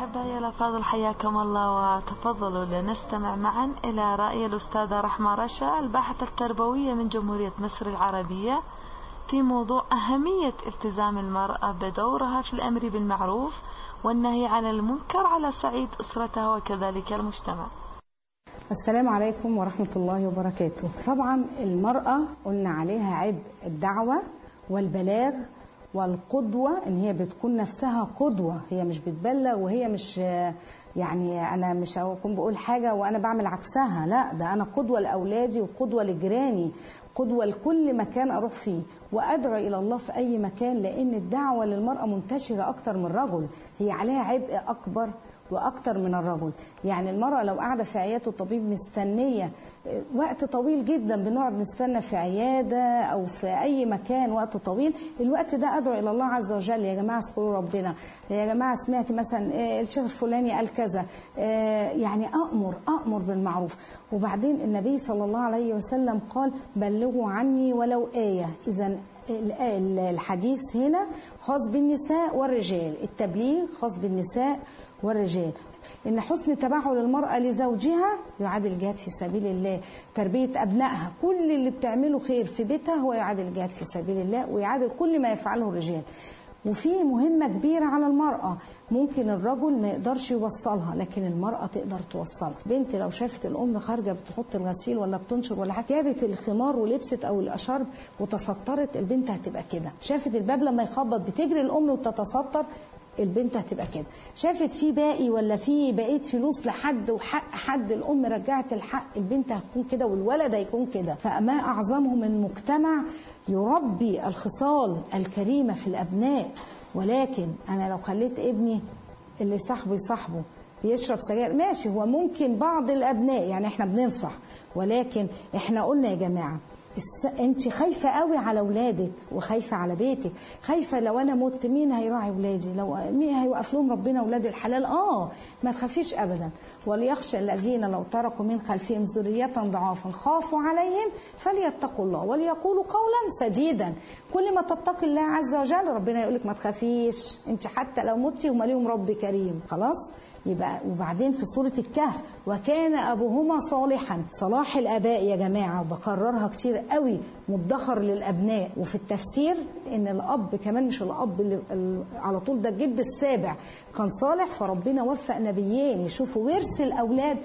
أحبائي الأفاضل حياكم الله وتفضلوا لنستمع معا إلى رأي الأستاذة رحمة رشا الباحثة التربوية من جمهورية مصر العربية في موضوع أهمية التزام المرأة بدورها في الأمر بالمعروف والنهي عن المنكر على صعيد أسرتها وكذلك المجتمع السلام عليكم ورحمة الله وبركاته طبعا المرأة قلنا عليها عبء الدعوة والبلاغ والقدوة ان هي بتكون نفسها قدوة هي مش بتبلغ وهي مش يعني انا مش هكون بقول حاجة وانا بعمل عكسها لا ده انا قدوة لاولادي وقدوة لجيراني قدوة لكل مكان اروح فيه وادعو الى الله في اي مكان لان الدعوة للمرأة منتشرة اكتر من الرجل هي عليها عبء اكبر واكتر من الرجل يعني المراه لو قاعده في عياده الطبيب مستنيه وقت طويل جدا بنقعد نستنى في عياده او في اي مكان وقت طويل الوقت ده ادعو الى الله عز وجل يا جماعه اذكروا ربنا يا جماعه سمعت مثلا الشيخ الفلاني قال كذا يعني امر امر بالمعروف وبعدين النبي صلى الله عليه وسلم قال بلغوا عني ولو ايه اذا الحديث هنا خاص بالنساء والرجال التبليغ خاص بالنساء والرجال ان حسن تبعل المراه لزوجها يعادل الجهاد في سبيل الله تربيه ابنائها كل اللي بتعمله خير في بيتها هو يعادل الجهاد في سبيل الله ويعادل كل ما يفعله الرجال وفي مهمة كبيرة على المرأة ممكن الرجل ما يقدرش يوصلها لكن المرأة تقدر توصلها بنت لو شافت الأم خارجة بتحط الغسيل ولا بتنشر ولا حاجة جابت الخمار ولبست أو الأشرب وتسترت البنت هتبقى كده شافت الباب لما يخبط بتجري الأم وتتستر البنت هتبقى كده شافت في باقي ولا في بقيت فلوس لحد وحق حد الام رجعت الحق البنت هتكون كده والولد هيكون كده فما اعظمه من مجتمع يربي الخصال الكريمه في الابناء ولكن انا لو خليت ابني اللي صاحبه يصاحبه بيشرب سجاير ماشي هو ممكن بعض الابناء يعني احنا بننصح ولكن احنا قلنا يا جماعه انت خايفه قوي على اولادك وخايفه على بيتك خايفه لو انا مت مين هيراعي اولادي لو مين هيوقف لهم ربنا اولاد الحلال اه ما تخافيش ابدا وليخشى الذين لو تركوا من خلفهم ذريه ضعافا خافوا عليهم فليتقوا الله وليقولوا قولا سديدا كل ما تتقي الله عز وجل ربنا يقول لك ما تخافيش انت حتى لو متي هم ليهم رب كريم خلاص يبقى وبعدين في سورة الكهف وكان أبوهما صالحا صلاح الآباء يا جماعة وبكررها كتير قوي مدخر للأبناء وفي التفسير إن الأب كمان مش الأب اللي على طول ده الجد السابع كان صالح فربنا وفق نبيين يشوفوا ورث الأولاد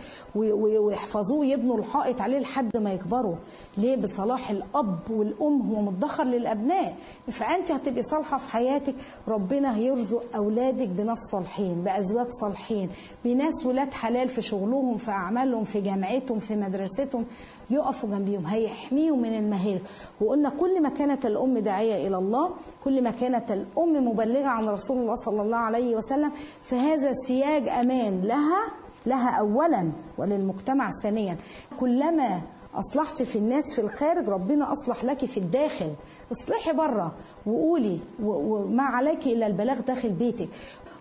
ويحفظوه ويبنوا الحائط عليه لحد ما يكبروا ليه بصلاح الأب والأم هو مدخر للأبناء فأنت هتبقي صالحة في حياتك ربنا هيرزق أولادك بناس صالحين بأزواج صالحين بناس ولاد حلال في شغلهم في أعمالهم في جامعتهم في مدرستهم يقفوا جنبيهم هيحميهم من المهالك وقلنا كل ما كانت الأم داعية إلى الله كل ما كانت الأم مبلغة عن رسول الله صلى الله عليه وسلم فهذا سياج أمان لها لها أولا وللمجتمع ثانيا كلما أصلحت في الناس في الخارج ربنا أصلح لك في الداخل اصلحي بره وقولي وما عليك إلا البلاغ داخل بيتك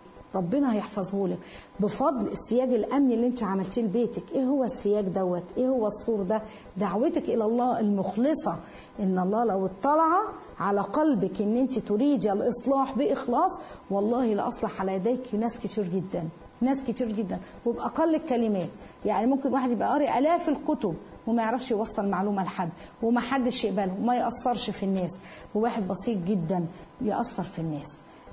ربنا هيحفظه لك بفضل السياج الامني اللي انت عملتيه لبيتك ايه هو السياج دوت ايه هو السور ده دعوتك الى الله المخلصه ان الله لو اطلع على قلبك ان انت تريدي الاصلاح باخلاص والله لاصلح على يديك ناس كتير جدا ناس كتير جدا وباقل الكلمات يعني ممكن واحد يبقى قاري الاف الكتب وما يعرفش يوصل معلومه لحد وما حدش يقبله وما ياثرش في الناس وواحد بسيط جدا ياثر في الناس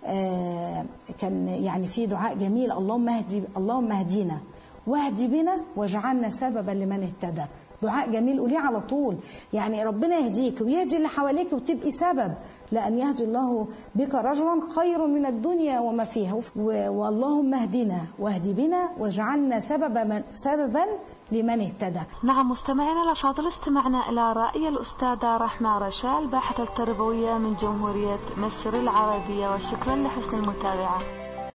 آه كان يعني في دعاء جميل اللهم اهدي اللهم اهدينا واهدي بنا واجعلنا سببا لمن اهتدى دعاء جميل قوليه على طول يعني ربنا يهديك ويهدي اللي حواليك وتبقي سبب لأن يهدي الله بك رجلا خير من الدنيا وما فيها واللهم اهدنا واهدي بنا واجعلنا سببا من سببا لمن اهتدى نعم مستمعينا الأفاضل استمعنا إلى رأي الأستاذة رحمة رشال الباحثة التربوية من جمهورية مصر العربية وشكرا لحسن المتابعة